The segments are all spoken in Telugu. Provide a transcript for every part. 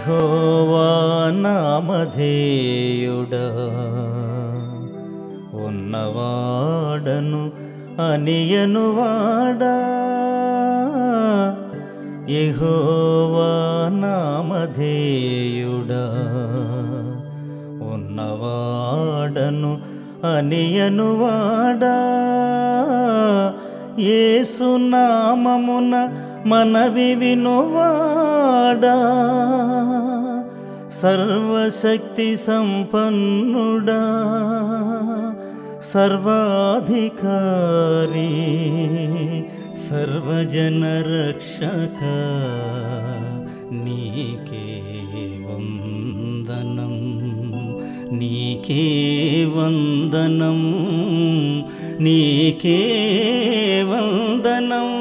యెహోవా నామధేయుడా ఉన్నవాడను అనియనువాడా యెహోవా నామధేయుడా ఉన్నవాడను అనియనువాడా ఏసునామమున మనవి వినువాడా సర్వశక్తి సంపన్నుడా సర్వాధికారి సర్వజన రక్షక నీకే వందనం నీకే వందనం నీకే వందనం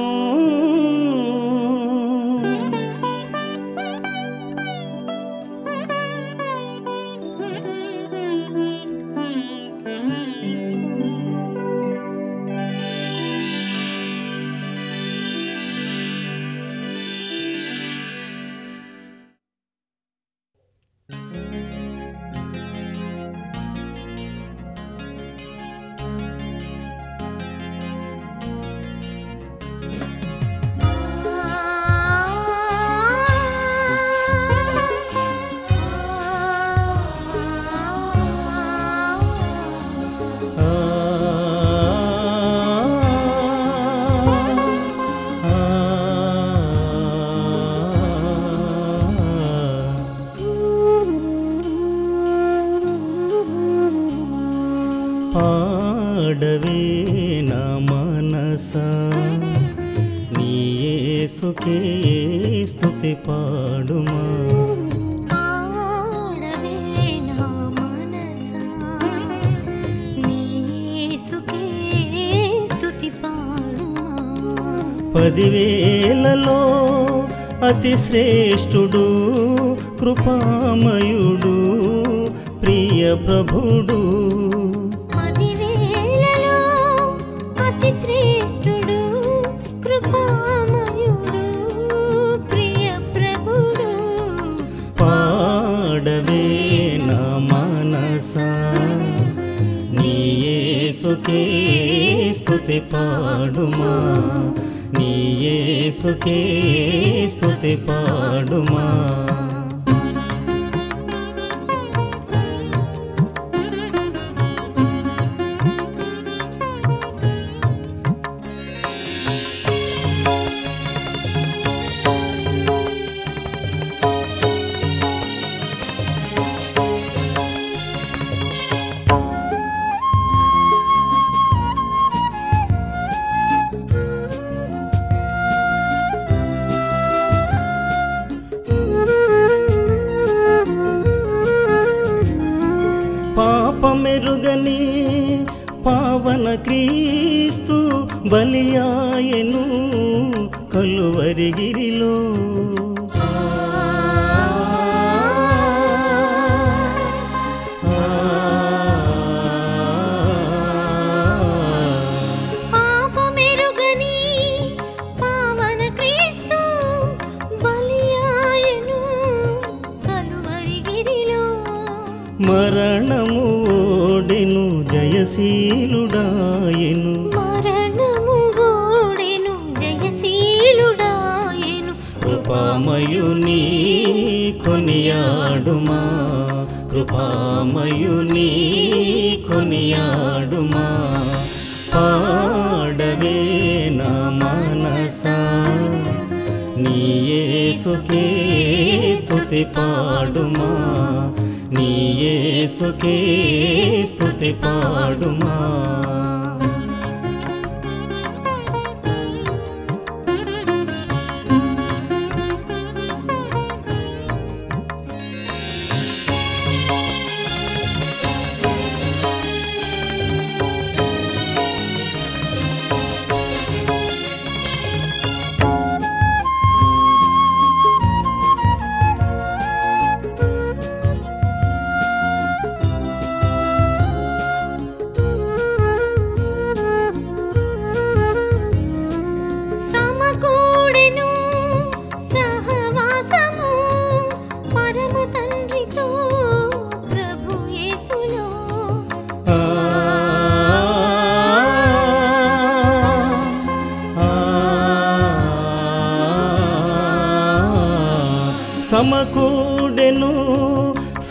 ఆ పాడవే నా మనస నీ యేసుకే స్తుతి పాడుమా పాడవే నా మనసా నీ యేసుకే స్తుతి పాడుమా పదివేలలో అతి శ్రేష్ఠుడు కృపామయుడు ప్రియ ప్రభుడు పదివేలలో అతి శ్రేష్ఠుడు కృపామయుడు ప్రియ ప్రభుడు పాడవే నా మనస నీ యేసుకే స్తుతి పాడుమా నీ యేసుకే స్తుతి పాడుమా పాపమెరుగని పావన క్రీస్తు బలియాయను కలువరిగిరిలో పాపమెరుగని పావన క్రీస్తు బలియాయను కలువరిగిరిలో మరణము ఓడెను జయశీలుడాయను మరణము ఓడెను జయశీలుడాయెను కృపామయుని కొనియాడుమా కృపామయుని కొనియాడుమా పాడవే నా మనసా నీ యేసుకే స్తుతి పాడుమా నీ యేసుకే స్తుతి పాడుమా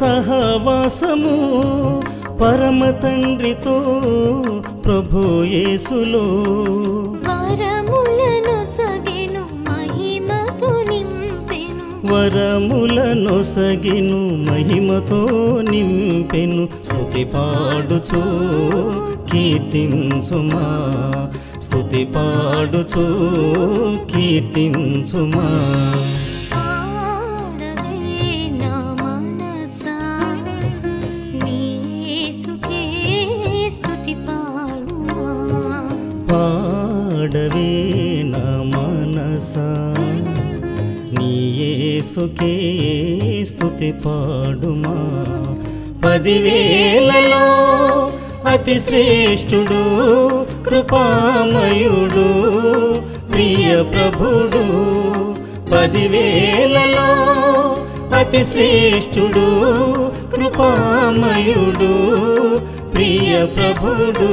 సహవాసము పరమ తండ్రితో ప్రభు యేసులో వరములను సగెను మహిమతో నింపెను వరములను సగిను మహిమతో నింపెను స్తుతి పాడుచు కీర్తించుమా స్తుతి పాడుచు కీర్తించుమా పాడవే నా మనసా నీ యేసుకే స్తుతి పాడుమా పాడవే నా మనసా నీ యేసుకే స్తుతి పాడుమా పదివేలలో అతి శ్రేష్ఠుడు కృపామయుడు ప్రియ ప్రభుడు పదివేలలో అతి శ్రేష్ఠుడు కృపామయుడు ప్రియ ప్రభుడు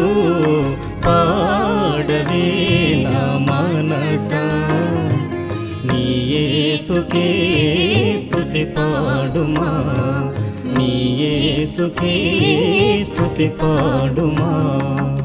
పాడవే నా మనసా నీ యేసుకే స్తుతి పాడుమా నీ యేసుకే స్తుతి పాడుమా